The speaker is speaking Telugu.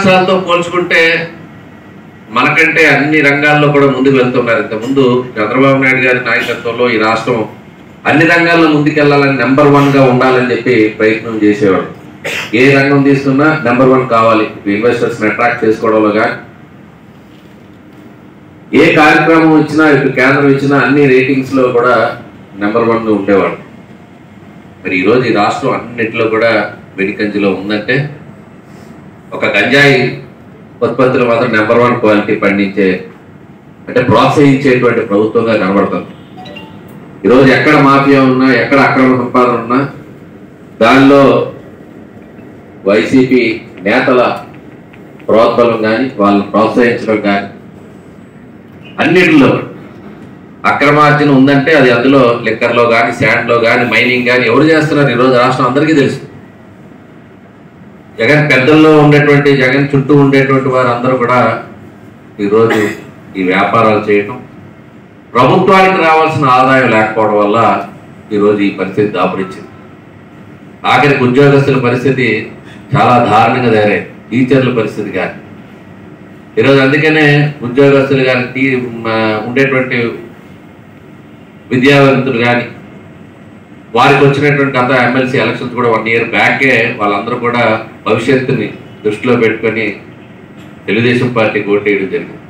రాష్ట్రాలతో పోల్చుకుంటే మనకంటే అన్ని రంగాల్లో కూడా ముందుకు వెళ్తున్నారు ఇంతకుముందు చంద్రబాబు నాయుడు గారి నాయకత్వంలో ఈ రాష్ట్రం అన్ని రంగాల్లో ముందుకెళ్లాలని నెంబర్ వన్ గా ఉండాలని చెప్పి ప్రయత్నం చేసేవాడు ఏ రంగం తీసుకున్నా నెంబర్ వన్ కావాలి ఇన్వెస్టర్స్ అట్రాక్ట్ చేసుకోవడంలో కానీ ఏ కార్యక్రమం ఇచ్చినా ఇటు కేంద్రం ఇచ్చినా అన్ని రేటింగ్స్ లో కూడా నెంబర్ వన్ గా ఉండేవాడు మరి ఈరోజు ఈ రాష్ట్రం అన్నింటిలో కూడా వెడికంజిలో ఉందంటే ఒక గంజాయి ఉత్పత్తులు మాత్రం నెంబర్ వన్ క్వాలిటీ పండించే అంటే ప్రోత్సహించేటువంటి ప్రభుత్వంగా కనబడుతుంది ఈరోజు ఎక్కడ మాఫియా ఉన్నా ఎక్కడ అక్రమ సంపాదన ఉన్నా దానిలో వైసీపీ నేతల ప్రోత్బలం కానీ వాళ్ళని ప్రోత్సహించడం కానీ అన్నిటిలో అక్రమార్జన ఉందంటే అది అందులో లిక్కర్లో కానీ శాండ్లో కానీ మైనింగ్ కానీ ఎవరు చేస్తున్నారు ఈరోజు రాష్ట్రం అందరికీ తెలుసు జగన్ పెద్దల్లో ఉండేటువంటి జగన్ చుట్టూ ఉండేటువంటి వారు అందరూ కూడా ఈరోజు ఈ వ్యాపారాలు చేయటం ప్రభుత్వానికి రావాల్సిన ఆదాయం లేకపోవడం వల్ల ఈరోజు ఈ పరిస్థితి దాపురించింది ఆఖరికి ఉద్యోగస్తుల పరిస్థితి చాలా దారుణంగా తయారైంది టీచర్ల పరిస్థితి కానీ ఈరోజు అందుకనే ఉద్యోగస్తులు కానీ టీ మ, ఉండేటువంటి విద్యావంతులు కానీ వారికి వచ్చినటువంటి అంత ఎమ్మెల్సీ ఎలక్షన్స్ కూడా వన్ ఇయర్ బ్యాకే వాళ్ళందరూ కూడా భవిష్యత్తుని దృష్టిలో పెట్టుకొని తెలుగుదేశం పార్టీకి ఓటేయడం జరిగింది